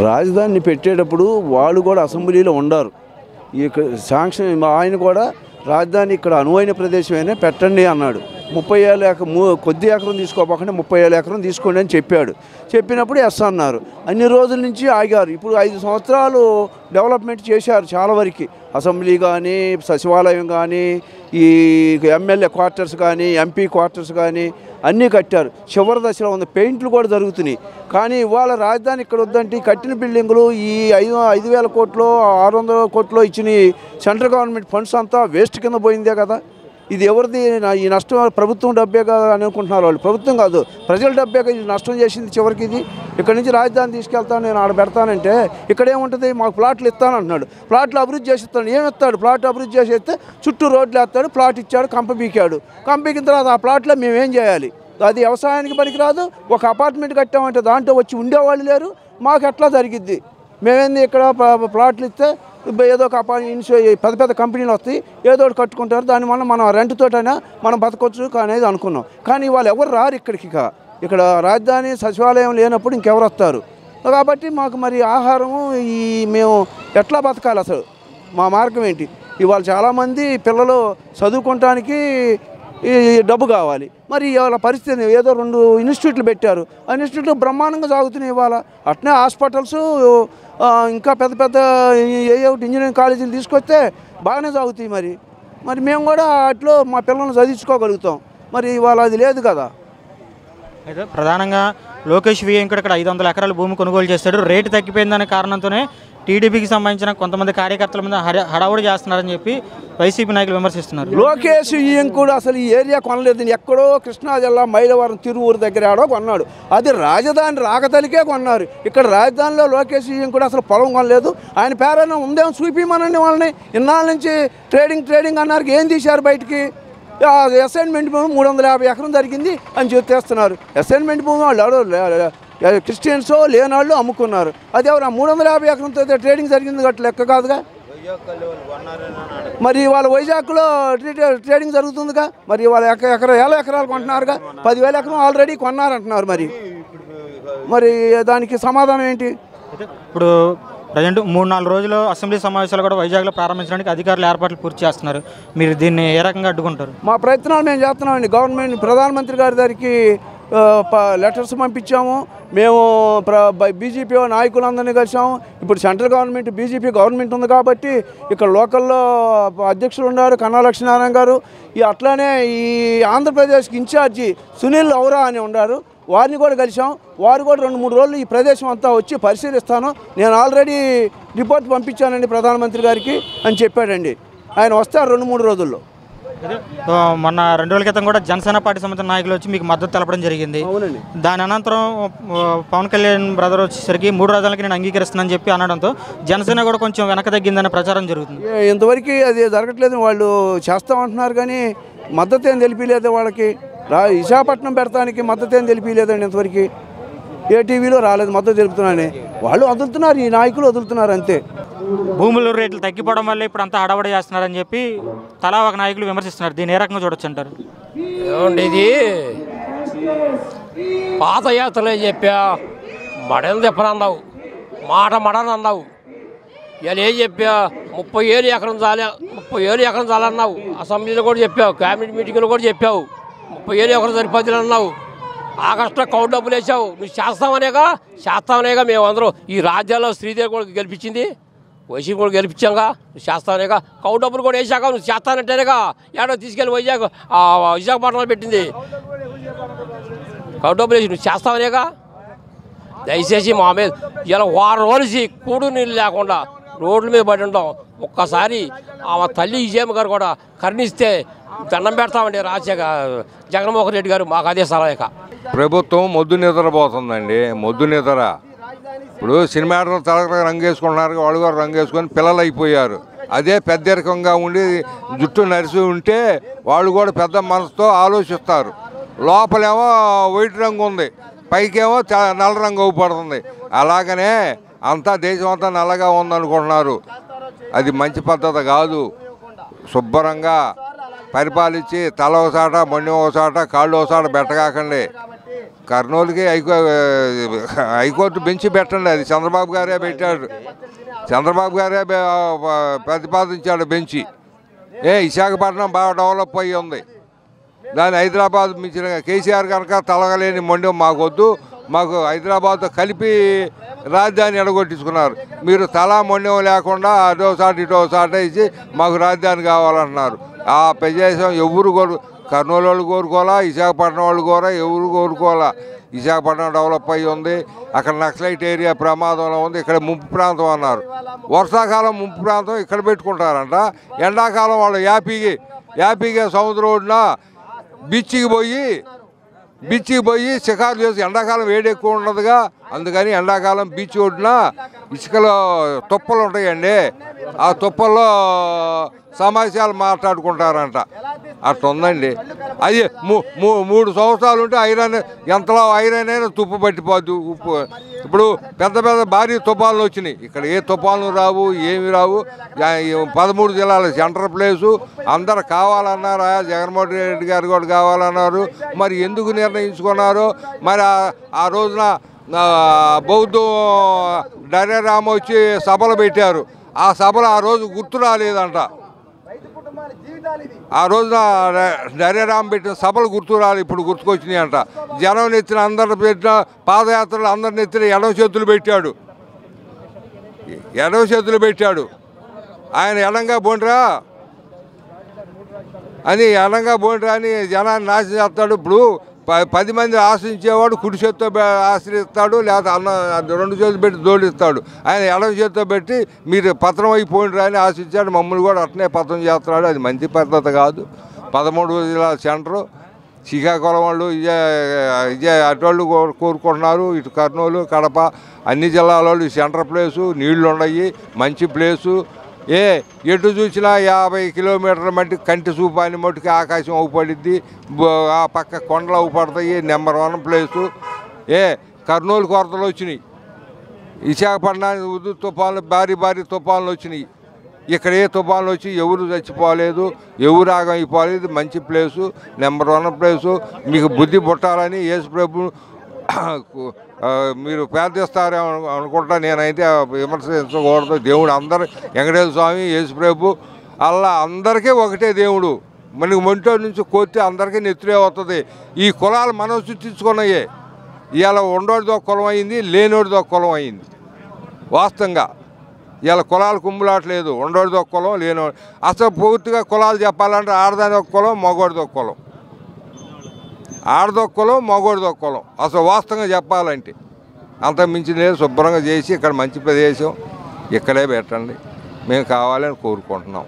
రాజధానిని పెట్టేటప్పుడు వాళ్ళు కూడా అసెంబ్లీలో ఉండారు ఈ యొక్క శాంక్షన్ ఆయన కూడా రాజధాని ఇక్కడ అనువైన ప్రదేశమైనా పెట్టండి అన్నాడు ముప్పై ఏళ్ళ ఎక మూ కొద్ది ఎకరం తీసుకోపోకుండా ముప్పై ఏళ్ళ ఎకరం తీసుకోండి అని చెప్పాడు చెప్పినప్పుడు ఎస్ అన్నారు అన్ని రోజుల నుంచి ఆగారు ఇప్పుడు ఐదు సంవత్సరాలు డెవలప్మెంట్ చేశారు చాలా వరకు అసెంబ్లీ కానీ సచివాలయం కానీ ఈ ఎమ్మెల్యే క్వార్టర్స్ కానీ ఎంపీ క్వార్టర్స్ కానీ అన్నీ కట్టారు చివరి దశలో ఉంది పెయింట్లు కూడా జరుగుతున్నాయి కానీ ఇవాళ రాజధాని ఇక్కడ వద్దంటే ఈ కట్టిన బిల్డింగులు ఈ ఐదు ఐదు వేల కోట్లు ఆరు వందల కోట్లు ఇచ్చిన ఈ సెంట్రల్ గవర్నమెంట్ ఫండ్స్ అంతా వేస్ట్ కింద పోయిందే కదా ఇది ఎవరిది నా- ఈ నష్టం ప్రభుత్వం డబ్బే కదా అని అనుకుంటున్నారు వాళ్ళు ప్రభుత్వం కాదు ప్రజల డబ్బే కదా ఇది నష్టం చేసింది చివరికి ఇది ఇక్కడ నుంచి రాజధాని తీసుకెళ్తాను నేను ఆడ పెడతానంటే ఇక్కడ ఏముంటుంది మాకు ప్లాట్లు ఇస్తాను అంటున్నాడు ప్లాట్లు అభివృద్ధి చేసి ఇస్తాడు ఏమి ఇస్తాడు ప్లాట్ అభివృద్ధి చేసి ఇస్తే చుట్టూ రోడ్లు వేస్తాడు ప్లాట్ ఇచ్చాడు కంప పీకాడు కంప పీకిన తర్వాత ఆ ప్లాట్లో మేము ఏం చేయాలి అది వ్యవసాయానికి పనికిరాదు ఒక అపార్ట్మెంట్ కట్టామంటే దాంట్లో వచ్చి ఉండేవాళ్ళు లేరు మాకు ఎట్లా జరిగిద్ది మేమేంది ఇక్కడ ప్లా- ప్లాట్లు ఇస్తే ఏదో ఒక అపా ఇన్షూ పెద్ద పెద్ద కంపెనీలు వస్తాయి ఏదో ఒకటి కట్టుకుంటారు దానివల్ల మనం రెంట్ తోటైనా మనం బతకొచ్చు అనేది అనుకున్నాం కానీ వాళ్ళు ఎవరు రారు ఇక్కడికి ఇక ఇక్కడ రాజధాని సచివాలయం లేనప్పుడు ఇంకెవరు వస్తారు కాబట్టి మాకు మరి ఆహారము ఈ మేము ఎట్లా బతకాలి అసలు మా మార్గం ఏంటి ఇవాళ చాలామంది పిల్లలు చదువుకోవటానికి ఈ డబ్బు కావాలి మరి ఇవాళ పరిస్థితి ఏదో రెండు ఇన్స్టిట్యూట్లు పెట్టారు ఆ ఇన్స్టిట్యూట్లు బ్రహ్మాండంగా సాగుతున్నాయి ఇవాళ అట్నే హాస్పిటల్స్ ఆ, ఇంకా పెద్ద పెద్ద ఏ ఒకటి ఇంజనీరింగ్ కాలేజీలు తీసుకొస్తే బాగానే సాగుతాయి మరి మరి మేము కూడా అట్లో మా పిల్లల్ని చదివించుకోగలుగుతాం మరి ఇవాళ అది లేదు కదా అయితే ప్రధానంగా లోకేష్ వెంకట ఇక్కడ ఐదు వందల ఎకరాల భూమి కొనుగోలు చేస్తాడు రేటు తగ్గిపోయిందనే కారణంతోనే టీడీపీకి సంబంధించిన కొంతమంది కార్యకర్తల మీద హడ- హడావుడి చేస్తున్నారని చెప్పి వైసీపీ నాయకులు విమర్శిస్తున్నారు లోకేష్ ఈయన కూడా అసలు ఈ ఏరియా కొనలేదు ఎక్కడో కృష్ణా జిల్లా మైలవరం తిరువూరు దగ్గర ఆడో కొన్నాడు అది రాజధాని రాకతలికే కొన్నారు ఇక్కడ రాజధానిలో లోకేష్ ఈయన కూడా అసలు పొలం కొనలేదు ఆయన పేరైనా ఉందేమో చూపిమనండి వాళ్ళని ఇన్నాళ్ళ నుంచి ట్రేడింగ్ ట్రేడింగ్ అన్నారు ఏం తీశారు బయటికి ఆ, అసైన్మెంట్ భూమి మూడు వందల యాభై ఎకరం జరిగింది అని చెప్పేస్తున్నారు అసైన్మెంట్ భూమి వాళ్ళు ఎవరో లే- లే- క్రిస్టియన్స్ లేనాళ్ళు అమ్ముకున్నారు అది ఎవరు ఆ మూడు వందల యాభై ఎకరంతో ట్రేడింగ్ జరిగింది గట్ల లెక్క కాదుగా మరి వాళ్ళ వైజాగ్లో ట్రే- ట్రేడింగ్ జరుగుతుందిగా మరి వాళ్ళ ఎక ఎకర వేల ఎకరాలు కొంటున్నారుగా పదివేల ఎకరం ఆల్రెడీ కొన్నారంటున్నారు మరి మరి దానికి సమాధానం ఏంటి అయితే ఇప్పుడు ప్రజెంట్ మూడు నాలుగు రోజులు అసెంబ్లీ సమావేశాలు కూడా వైజాగ్లో ప్రారంభించడానికి అధికారులు ఏర్పాట్లు పూర్తి చేస్తున్నారు మీరు దీన్ని ఏ రకంగా అడ్డుకుంటారు మా ప్రయత్నాలు మేము చేస్తున్నామండి గవర్నమెంట్ ప్రధానమంత్రి గారి దగ్గరికి ఆ, ప- లెటర్స్ పంపించాము మేము ప్ర బీజేపీ నాయకులందరినీ కలిసాము ఇప్పుడు సెంట్రల్ గవర్నమెంట్ బీజేపీ గవర్నమెంట్ ఉంది కాబట్టి ఇక్కడ లోకల్లో అధ్యక్షులు ఉన్నారు కన్నా లక్ష్మీనారాయణ గారు ఈ అట్లానే ఈ ఆంధ్రప్రదేశ్కి ఇన్ఛార్జి సునీల్ ఔరా అని ఉన్నారు వారిని కూడా కలిసాం వారు కూడా రెండు మూడు రోజులు ఈ ప్రదేశం అంతా వచ్చి పరిశీలిస్తాను నేను ఆల్రెడీ రిపోర్ట్ పంపించానండి ప్రధానమంత్రి గారికి అని చెప్పాడండి ఆయన వస్తారు రెండు మూడు రోజుల్లో అయితే, ఆ, మొన్న రెండు రోజుల క్రితం కూడా జనసేన పార్టీ సంబంధించిన నాయకులు వచ్చి మీకు మద్దతు తెలపడం జరిగింది అవునండి దాని అనంతరం ఆ, పవన్ కళ్యాణ్ బ్రదర్ వచ్చేసరికి మూడు రాజధానులకి నేను అంగీకరిస్తున్నానని చెప్పి అనడంతో జనసేన కూడా కొంచెం వెనక తగ్గిందనే ప్రచారం జరుగుతుంది ఏ- ఇంతవరకు అది జరగట్లేదు వాళ్ళు చేస్తామంటున్నారు కానీ మద్దతు ఏం తెలిపిలేదు వాళ్ళకి రా విశాఖపట్నం పెడతానికి మద్దతు ఏం తెలిపిలేదండి ఇంతవరకు ఏ టీవీలో రాలేదు మద్దతు తెలుపుతున్నానని వాళ్ళు వదులుతున్నారు ఈ నాయకులు వదులుతున్నారు అంతే భూముల రేట్లు తగ్గిపోవడం వల్ల ఇప్పుడు అంతా హడావడి చేస్తున్నారని చెప్పి తలా ఒక నాయకులు విమర్శిస్తున్నారు దీన్ని ఏ రకంగా చూడొచ్చు అంటారు ఏమండి ఇది పాత యాత్రలే చెప్పా మడలు తిప్పనన్నావు మాట మడని అన్నావు ఇలా ఏం చెప్పా ముప్పై ఏళ్ళు ఎకరం చాలే ముప్పై ఏళ్ళు ఎకరం చాలన్నావు అసెంబ్లీలో కూడా చెప్పావు క్యాబినెట్ మీటింగ్లో కూడా చెప్పావు ముప్పై ఏళ్ళు ఎకరం సరిపోతుంది అన్నావు ఆగస్టులో కౌంట్ డబ్బులు వేసావు నువ్వు చేస్తామనేగా చేస్తామనేగా మేము అందరం ఈ రాజ్యాల్లో శ్రీదేవి కూడా గెలిపించింది వైసీపీ కూడా గెలిపించాంగా నువ్వు చేస్తానేగా కౌంట్ డబ్బులు కూడా వేసాక నువ్వు చేస్తానంటేనేగా ఏడో తీసుకెళ్ళి వైజాగ్ ఆ విశాఖపట్నంలో పెట్టింది కౌంట్ డబ్బులు వేసి నువ్వు చేస్తావనేగా దయచేసి మా మీద ఇలా వారం రోజులు కూడు నీళ్ళు లేకుండా రోడ్ల మీద పడి ఉంటాం ఒక్కసారి ఆమె తల్లి విజయమ్మ గారు కూడా కరుణిస్తే దండం పెడతామండి రాజశేఖర్ జగన్మోహన్ రెడ్డి గారు మాకు అదే సలహా ప్రభుత్వం మొద్దు నిద్రపోతుందండి మొద్దు నిద్ర ఇప్పుడు సినిమాటలు తలక రంగు వేసుకుంటున్నారు వాళ్ళు కూడా రంగు వేసుకొని పిల్లలు అయిపోయారు అదే పెద్దరికంగా ఉండి జుట్టు నరిసి ఉంటే వాళ్ళు కూడా పెద్ద మనసుతో ఆలోచిస్తారు లోపలేమో వైట్ రంగు ఉంది పైకేమో తె- నల్ల రంగు అవుపడుతుంది అలాగనే అంతా దేశం అంతా నల్లగా ఉందనుకుంటున్నారు అది మంచి పద్ధతి కాదు శుభ్రంగా పరిపాలించి తల ఒకసాట మొండి ఒకసాట కాళ్ళు ఒకసాట పెట్టగాకండి కర్నూలుకి హైకో హైకోర్టు బెంచి పెట్టండి అది చంద్రబాబు గారే పెట్టాడు చంద్రబాబు గారే బె- ప్రతిపాదించాడు బెంచి ఏ విశాఖపట్నం బాగా డెవలప్ అయ్యి ఉంది దాన్ని హైదరాబాద్ మించిన కేసీఆర్ కనుక తలగలేని మొండి మాకు వద్దు మాకు హైదరాబాద్తో కలిపి రాజధాని ఎడగొట్టించుకున్నారు మీరు తలా మొండెం లేకుండా అటో సాట ఇటో సాట ఇచ్చి మాకు రాజధాని కావాలంటున్నారు ఆ ప్రదేశం ఎవరు కోరు కర్నూలు వాళ్ళు కోరుకోవాలా విశాఖపట్నం వాళ్ళు కోరా ఎవరు కోరుకోవాలా విశాఖపట్నం డెవలప్ అయ్యి ఉంది అక్కడ నక్సలైట్ ఏరియా ప్రమాదంలో ఉంది ఇక్కడ ముంపు ప్రాంతం అన్నారు వర్షాకాలం ముంపు ప్రాంతం ఇక్కడ పెట్టుకుంటారంట ఎండాకాలం వాళ్ళు యాపీకి యాపీగా సముద్రం ఒడ్డున బీచ్కి పోయి బీచ్కి పోయి షికారు చేసి ఎండాకాలం వేడి ఎక్కువ ఉండదుగా అందుకని ఎండాకాలం బీచ్ ఒడ్డున ఇసుకలో తుప్పలు ఉంటాయండి ఆ తుప్పల్లో సమాచారాలు మాట్లాడుకుంటారంట అట్లా ఉందండి అది మూ- మూ- మూడు సంవత్సరాలు ఉంటే ఐరన్ ఎంతలో ఐరన్ అయినా తుప్పు పట్టిపోద్ది ఉప్పు ఇప్పుడు పెద్ద పెద్ద భారీ తుఫాన్లు వచ్చినాయి ఇక్కడ ఏ తుఫాన్లు రావు ఏమి రావు యా- ఈ పదమూడు జిల్లాల సెంటర్ ప్లేసు అందరు కావాలన్నారా జగన్మోహన్ రెడ్డి గారు కూడా కావాలన్నారు మరి ఎందుకు నిర్ణయించుకున్నారు మరి ఆ- ఆ రోజున ఆ, బౌద్ధం డైరామ వచ్చి సభలు పెట్టారు ఆ సభలు ఆ రోజు గుర్తు రాలేదంట ఆ రోజున డైరామ్ పెట్టిన సభలు గుర్తు రాలి ఇప్పుడు గుర్తుకొచ్చినాయి అంట జనం నెత్తిన అందరు పెట్టిన పాదయాత్రలు అందరి నెత్తిన ఎడవ చేతులు పెట్టాడు ఎడవ చేతులు పెట్టాడు ఆయన ఎడంగా బోండ్రా అని ఎడంగా బోండ్రా అని జనాన్ని నాశనం చేస్తాడు ఇప్పుడు ప- పది మంది ఆశ్రయించేవాడు కుడి చేత్తో బె- ఆశ్రయిస్తాడు లేదా అన్న రెండు చేతులు పెట్టి జోడిస్తాడు ఆయన ఎడవ చేత్తో పెట్టి మీరు పత్రం అయిపోయినరా అని ఆశించాడు మమ్మల్ని కూడా అట్నే పత్రం చేస్తున్నాడు అది మంచి పద్ధతి కాదు పదమూడు జిల్లాల సెంటరు శ్రీకాకుళం వాళ్ళు ఇదే ఇదే అటోళ్ళు కో- కోరుకుంటున్నారు ఇటు కర్నూలు కడప అన్ని జిల్లాల వాళ్ళు సెంటర్ ప్లేసు నీళ్లు ఉన్నాయి మంచి ప్లేసు ఏ ఎటు చూసినా యాభై కిలోమీటర్ల మట్టి కంటి చూపాని మట్టుకి ఆకాశం అవుపడిద్ది బో- ఆ పక్క కొండలు అవుపడతాయి నెంబర్ వన్ ప్లేసు ఏ కర్నూలు కొరతలు వచ్చినాయి విశాఖపట్నానికి ఉదు తుఫాన్లు భారీ భారీ తుఫాన్లు వచ్చినాయి ఇక్కడ ఏ తుఫాన్లు వచ్చి ఎవరు చచ్చిపోలేదు ఎవరు ఆగమైపోలేదు మంచి ప్లేసు నెంబర్ వన్ ప్లేసు మీకు బుద్ధి పుట్టాలని యేసు ప్రభు ఆ, మీరు ప్రార్థిస్తారేమో అను- అనుకుంటా నేనైతే విమర్శించకూడదు దేవుడు అందరు వెంకటేశ్వర స్వామి యేసు ప్రభు అలా అందరికీ ఒకటే దేవుడు మనకి మొంటో నుంచి కొత్తి అందరికీ నెత్తురే వస్తుంది ఈ కులాలు మనం సృష్టించుకున్నాయే ఇవాళ ఉండోడిది ఒక కులం అయింది లేనోడిది ఒక కులం అయింది వాస్తవంగా ఇవాళ కులాలు కుమ్ములాట్లేదు ఉండోడిది ఒక కులం లేనోడు అసలు పూర్తిగా కులాలు చెప్పాలంటే ఆడదాని ఒక కులం మగోడిది ఒక కులం ఆడది ఒక కులం మగోడిది ఒక కులం అసలు వాస్తవంగా చెప్పాలంటే అంత మించి లేదు శుభ్రంగా చేసి ఇక్కడ మంచి ప్రదేశం ఇక్కడే పెట్టండి మేము కావాలని కోరుకుంటున్నాం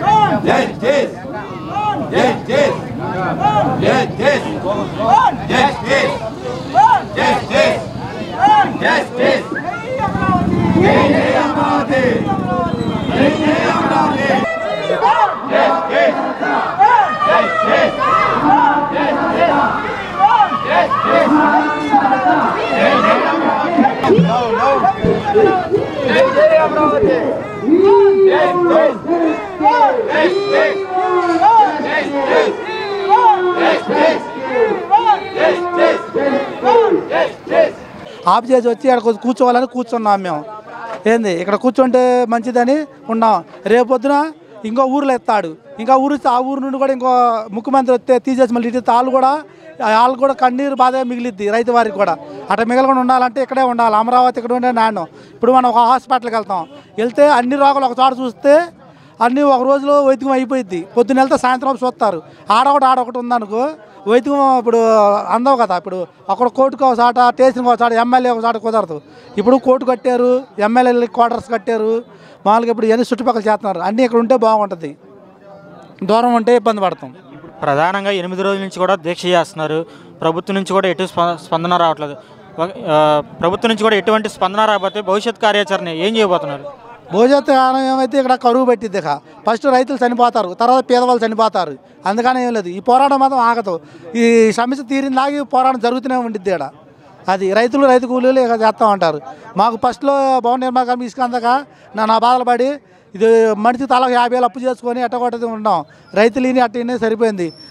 ఆఫ్ చేసి వచ్చి ఇక్కడ కొంచెం కూర్చోవాలని కూర్చున్నాం మేము ఏంది ఇక్కడ కూర్చుంటే మంచిదని ఉన్నాం రేపొద్దున ఇంకో ఊర్లో ఎత్తాడు ఇంకా ఊరు ఇస్తే ఆ ఊరు నుండి కూడా ఇంకో ముఖ్యమంత్రి వస్తే తీసేసి మళ్ళీ ఇటు వాళ్ళు కూడా వాళ్ళు కూడా కన్నీరు బాధ మిగిలిద్ది రైతు వారికి కూడా అట్లా మిగలకుండా ఉండాలంటే ఇక్కడే ఉండాలి అమరావతి ఇక్కడ ఉండే నాణ్యం ఇప్పుడు మనం ఒక హాస్పిటల్కి వెళ్తాం వెళ్తే అన్ని రోగాలు ఒక చోట చూస్తే అన్నీ ఒక రోజులో వైద్యం అయిపోయింది పొద్దున్న వెళ్తే సాయంత్రం చూస్తారు ఆడ ఒకటి ఆడ ఒకటి ఉందనుకో వైద్యం ఇప్పుడు అందవు కదా ఇప్పుడు అక్కడ కోర్టుకు ఒక చాట స్టేషన్కి ఒక చాట ఎమ్మెల్యే ఒక చాట కుదరదు ఇప్పుడు కోర్టు కట్టారు ఎమ్మెల్యేలు క్వార్టర్స్ కట్టారు మామూలుగా ఇప్పుడు ఇవన్నీ చుట్టుపక్కల చేస్తున్నారు అన్నీ ఇక్కడ ఉంటే బాగుంటుంది దూరం ఉంటే ఇబ్బంది పడతాం ప్రధానంగా ఎనిమిది రోజుల నుంచి కూడా దీక్ష చేస్తున్నారు ప్రభుత్వం నుంచి కూడా ఎటు స్ప- స్పందన రావట్లేదు ఒక- ఆ, ప్రభుత్వం నుంచి కూడా ఎటువంటి స్పందన రాకపోతే భవిష్యత్ కార్యాచరణ ఏం చేయబోతున్నారు భవిష్యత్తు కాలం ఏమైతే ఇక్కడ కరువు పెట్టిద్ది ఇక ఫస్ట్ రైతులు చనిపోతారు తర్వాత పేదవాళ్ళు చనిపోతారు అందుకని ఏం లేదు ఈ పోరాటం మాత్రం ఆగదు ఈ సమస్య తీరిన దాకా ఈ పోరాటం జరుగుతూనే ఉండిద్ది ఇక్కడ అది రైతులు రైతు కూలీలు ఇక చేస్తూ ఉంటారు మాకు ఫస్ట్లో భవన నిర్మాణం ఇసుకందక నా నా బాధలు పడి ఇది మనిషి తలకు యాభై వేలు అప్పు చేసుకొని ఎట్టగొట్టది ఉన్నాం రైతులు ఇని అట్టినే సరిపోయింది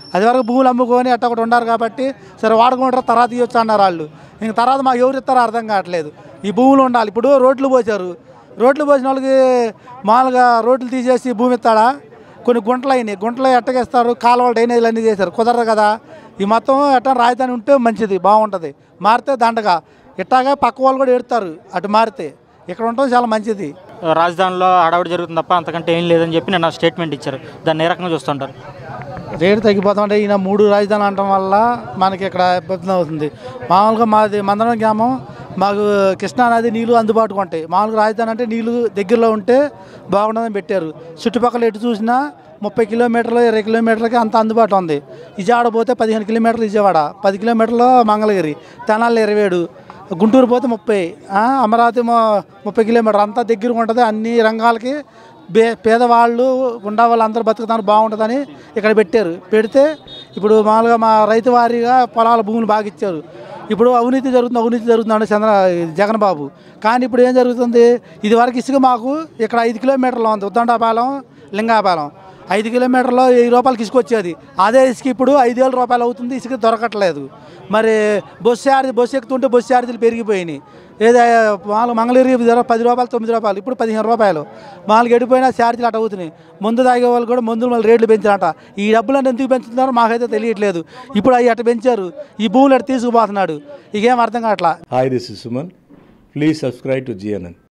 అది వరకు భూములు అమ్ముకొని అట్ట ఒకటి ఉండారు కాబట్టి సరే వాడుకుంటారు తర్వాత ఇవ్వచ్చు అన్నారు వాళ్ళు ఇంక తర్వాత మాకు ఎవరు ఇస్తారో అర్థం కావట్లేదు ఈ భూములు ఉండాలి ఇప్పుడు రోడ్లు పోసారు రోడ్లు పోసిన వాళ్ళకి మామూలుగా రోడ్లు తీసేసి భూమి ఇస్తాడా కొన్ని గుంటలు అయినాయి గుంటలు ఎట్టగేస్తారు కాలువలు డ్రైనేజీలు అన్నీ చేశారు కుదరదు కదా ఈ మొత్తం ఎట్ట రాజధాని ఉంటే మంచిది బాగుంటుంది మారితే దండగా ఇట్టాగా పక్క వాళ్ళు కూడా ఎడతారు అటు మారితే ఇక్కడ ఉండటం చాలా మంచిది రాజధానిలో హడావుడి జరుగుతుంది తప్ప అంతకంటే ఏం లేదని చెప్పి నిన్న స్టేట్మెంట్ ఇచ్చారు దాన్ని ఏ రకంగా చూస్తుంటారు రేటు తగ్గిపోతుంటే ఈయన మూడు రాజధానులు అనడం వల్ల మనకి ఇక్కడ ఇబ్బంది అవుతుంది మామూలుగా మాది మందరం గ్రామం మాకు కృష్ణానది నీళ్ళు అందుబాటుగా ఉంటాయి మామూలుగా రాజధాని అంటే నీళ్ళు దగ్గరలో ఉంటే బాగుంటుందని పెట్టారు చుట్టుపక్కల ఎటు చూసినా ముప్పై కిలోమీటర్లు ఇరవై కిలోమీటర్లకి అంత అందుబాటు ఉంది విజయవాడ పోతే పదిహేను కిలోమీటర్లు విజయవాడ పది కిలోమీటర్లు మంగళగిరి తెనాలి ఇరవై ఏడు గుంటూరు పోతే ముప్పై ఆ, అమరావతి ము- ముప్పై కిలోమీటర్ అంతా దగ్గరగా ఉంటుంది అన్ని రంగాలకి బే పేదవాళ్ళు ఉండా వాళ్ళందరూ బతుకుతాను బాగుంటుందని ఇక్కడ పెట్టారు పెడితే ఇప్పుడు మామూలుగా మా రైతు వారీగా పొలాల భూములు బాగా ఇచ్చారు ఇప్పుడు అవినీతి జరుగుతుంది అవినీతి జరుగుతుంది అంటే చంద్ర జగన్ బాబు కానీ ఇప్పుడు ఏం జరుగుతుంది ఇది వరకు ఇసుక మాకు ఇక్కడ ఐదు కిలోమీటర్లు ఉంది ఉద్దండాపాలెం లింగాపాలెం ఐదు కిలోమీటర్లో వెయ్యి రూపాయలకి ఇసుక వచ్చేది అదే ఇసుక ఇప్పుడు ఐదు వేల రూపాయలు అవుతుంది ఇసుక దొరకట్లేదు మరి బస్సు ఛార్జ్ బస్సు ఎక్కుతుంటే బస్సు ఛార్జీలు పెరిగిపోయినాయి ఏదో మామూలు మంగళగిరి ధర పది రూపాయలు తొమ్మిది రూపాయలు ఇప్పుడు పదిహేను రూపాయలు మామూలుగా ఎడిపోయినా ఛార్జీలు అటు అవుతున్నాయి మందు తాగే వాళ్ళు కూడా మందులు మళ్ళీ రేట్లు పెంచారట ఈ డబ్బులు అంటే ఎందుకు పెంచుతున్నారో మాకైతే తెలియట్లేదు ఇప్పుడు అవి అటు పెంచారు ఈ భూములు అటు తీసుకుపోతున్నాడు ఇకేం అర్థం కావట్లా Hi, this is Suman. Please subscribe to GNN.